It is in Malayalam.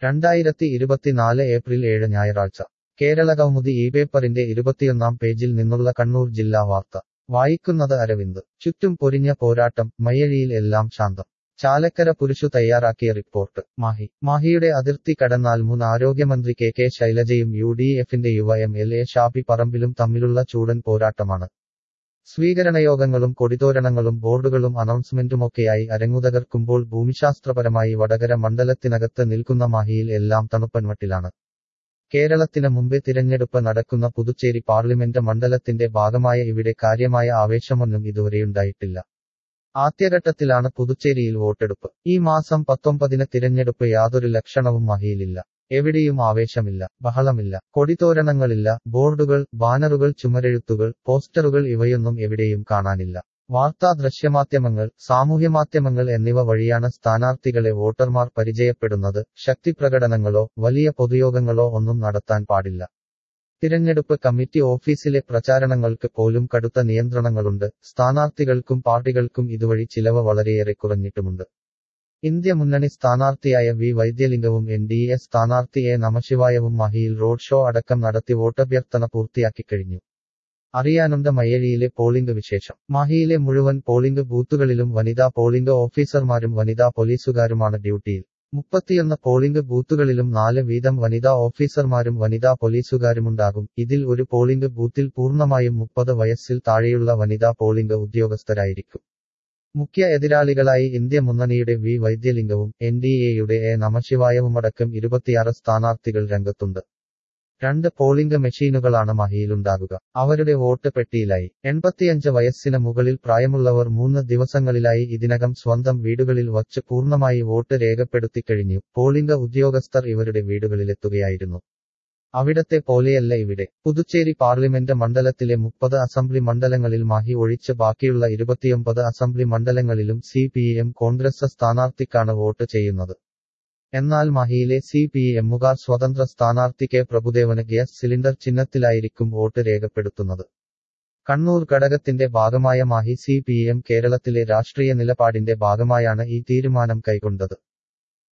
രണ്ടായിരത്തി ഇരുപത്തിനാല് ഏപ്രിൽ ഏഴ് ഞായറാഴ്ച കേരള കൗമുദി ഈ പേപ്പറിന്റെ ഇരുപത്തിയൊന്നാം പേജിൽ നിന്നുള്ള കണ്ണൂർ ജില്ലാ വാർത്ത വായിക്കുന്നത് അരവിന്ദ് ചുറ്റും പൊരിഞ്ഞ പോരാട്ടം മയ്യഴിയിൽ എല്ലാം ശാന്തം ചാലക്കര പുരുഷു തയ്യാറാക്കിയ റിപ്പോർട്ട് മാഹി മാഹിയുടെ അതിർത്തി കടന്നാൽ മുൻ ആരോഗ്യമന്ത്രി കെ കെ ശൈലജയും യു ഡി എഫിന്റെ യുവ എം എൽ എ ഷാഫി പറമ്പിലും തമ്മിലുള്ള ചൂടൻ പോരാട്ടമാണ് സ്വീകരണയോഗങ്ങളും കൊടിതോരണങ്ങളും ബോർഡുകളും അനൗൺസ്മെന്റുമൊക്കെയായി അരങ്ങുതകർക്കുമ്പോൾ ഭൂമിശാസ്ത്രപരമായി വടകര മണ്ഡലത്തിനകത്ത് നിൽക്കുന്ന മാഹിയിൽ എല്ലാം തണുപ്പൻമട്ടിലാണ് കേരളത്തിന് മുമ്പേ തിരഞ്ഞെടുപ്പ് നടക്കുന്ന പുതുച്ചേരി പാർലമെന്റ് മണ്ഡലത്തിന്റെ ഭാഗമായ ഇവിടെ കാര്യമായ ആവേശമൊന്നും ഇതുവരെയുണ്ടായിട്ടില്ല ആദ്യഘട്ടത്തിലാണ് പുതുച്ചേരിയിൽ വോട്ടെടുപ്പ് ഈ മാസം പത്തൊമ്പതിന് തിരഞ്ഞെടുപ്പ് യാതൊരു ലക്ഷണവും മഹിയിലില്ല എവിടെയും ആവേശമില്ല ബഹളമില്ല കൊടിതോരണങ്ങളില്ല ബോർഡുകൾ ബാനറുകൾ ചുമരെഴുത്തുകൾ പോസ്റ്ററുകൾ ഇവയൊന്നും എവിടെയും കാണാനില്ല വാർത്താ ദൃശ്യമാധ്യമങ്ങൾ സാമൂഹ്യമാധ്യമങ്ങൾ എന്നിവ വഴിയാണ് സ്ഥാനാർത്ഥികളെ വോട്ടർമാർ പരിചയപ്പെടുന്നത് ശക്തിപ്രകടനങ്ങളോ വലിയ പൊതുയോഗങ്ങളോ ഒന്നും നടത്താൻ പാടില്ല തിരഞ്ഞെടുപ്പ് കമ്മിറ്റി ഓഫീസിലെ പ്രചാരണങ്ങൾക്ക് പോലും കടുത്ത നിയന്ത്രണങ്ങളുണ്ട് സ്ഥാനാർത്ഥികൾക്കും പാർട്ടികൾക്കും ഇതുവഴി ചിലവ് വളരെയേറെ കുറഞ്ഞിട്ടുമുണ്ട് ഇന്ത്യ മുന്നണി സ്ഥാനാർത്ഥിയായ വി വൈദ്യലിംഗവും എൻ ഡി എ സ്ഥാനാർത്ഥി എ നമശിവായവും മഹിയിൽ റോഡ് ഷോ അടക്കം നടത്തി വോട്ടഭ്യർത്ഥന പൂർത്തിയാക്കിക്കഴിഞ്ഞു അറിയാനുണ്ട് മയ്യഴിയിലെ പോളിംഗ് വിശേഷം മാഹിയിലെ മുഴുവൻ പോളിംഗ് ബൂത്തുകളിലും വനിതാ പോളിംഗ് ഓഫീസർമാരും വനിതാ പോലീസുകാരുമാണ് ഡ്യൂട്ടിയിൽ മുപ്പത്തിയൊന്ന് പോളിംഗ് ബൂത്തുകളിലും നാല് വീതം വനിതാ ഓഫീസർമാരും വനിതാ പോലീസുകാരുമുണ്ടാകും ഇതിൽ ഒരു പോളിംഗ് ബൂത്തിൽ പൂർണ്ണമായും മുപ്പത് വയസ്സിൽ താഴെയുള്ള വനിതാ പോളിംഗ് ഉദ്യോഗസ്ഥരായിരിക്കും മുഖ്യ എതിരാളികളായി ഇന്ത്യ മുന്നണിയുടെ വി വൈദ്യലിംഗവും എൻ ഡി എയുടെ എ നമശിവായവുമടക്കം ഇരുപത്തിയാറ് സ്ഥാനാർത്ഥികൾ രംഗത്തുണ്ട് രണ്ട് പോളിംഗ് മെഷീനുകളാണ് മഹിയിലുണ്ടാകുക അവരുടെ വോട്ട് പെട്ടിയിലായി എൺപത്തിയഞ്ച് വയസ്സിന് മുകളിൽ പ്രായമുള്ളവർ മൂന്ന് ദിവസങ്ങളിലായി ഇതിനകം സ്വന്തം വീടുകളിൽ വച്ച് പൂർണ്ണമായി വോട്ട് രേഖപ്പെടുത്തിക്കഴിഞ്ഞു പോളിംഗ് ഉദ്യോഗസ്ഥർ ഇവരുടെ വീടുകളിലെത്തുകയായിരുന്നു അവിടത്തെ പോലെയല്ല ഇവിടെ പുതുച്ചേരി പാർലമെന്റ് മണ്ഡലത്തിലെ മുപ്പത് അസംബ്ലി മണ്ഡലങ്ങളിൽ മാഹി ഒഴിച്ച് ബാക്കിയുള്ള ഇരുപത്തിയൊമ്പത് അസംബ്ലി മണ്ഡലങ്ങളിലും സി പി എം കോൺഗ്രസ് സ്ഥാനാർത്ഥിക്കാണ് വോട്ട് ചെയ്യുന്നത് എന്നാൽ മഹിയിലെ സി പി എമ്മുകാർ സ്വതന്ത്ര സ്ഥാനാർത്ഥി കെ പ്രഭുദേവന് ഗ്യാസ് സിലിണ്ടർ ചിഹ്നത്തിലായിരിക്കും വോട്ട് രേഖപ്പെടുത്തുന്നത് കണ്ണൂർ ഘടകത്തിന്റെ ഭാഗമായ മാഹി സി പി എം കേരളത്തിലെ രാഷ്ട്രീയ നിലപാടിന്റെ ഭാഗമായാണ് ഈ തീരുമാനം കൈക്കൊണ്ടത്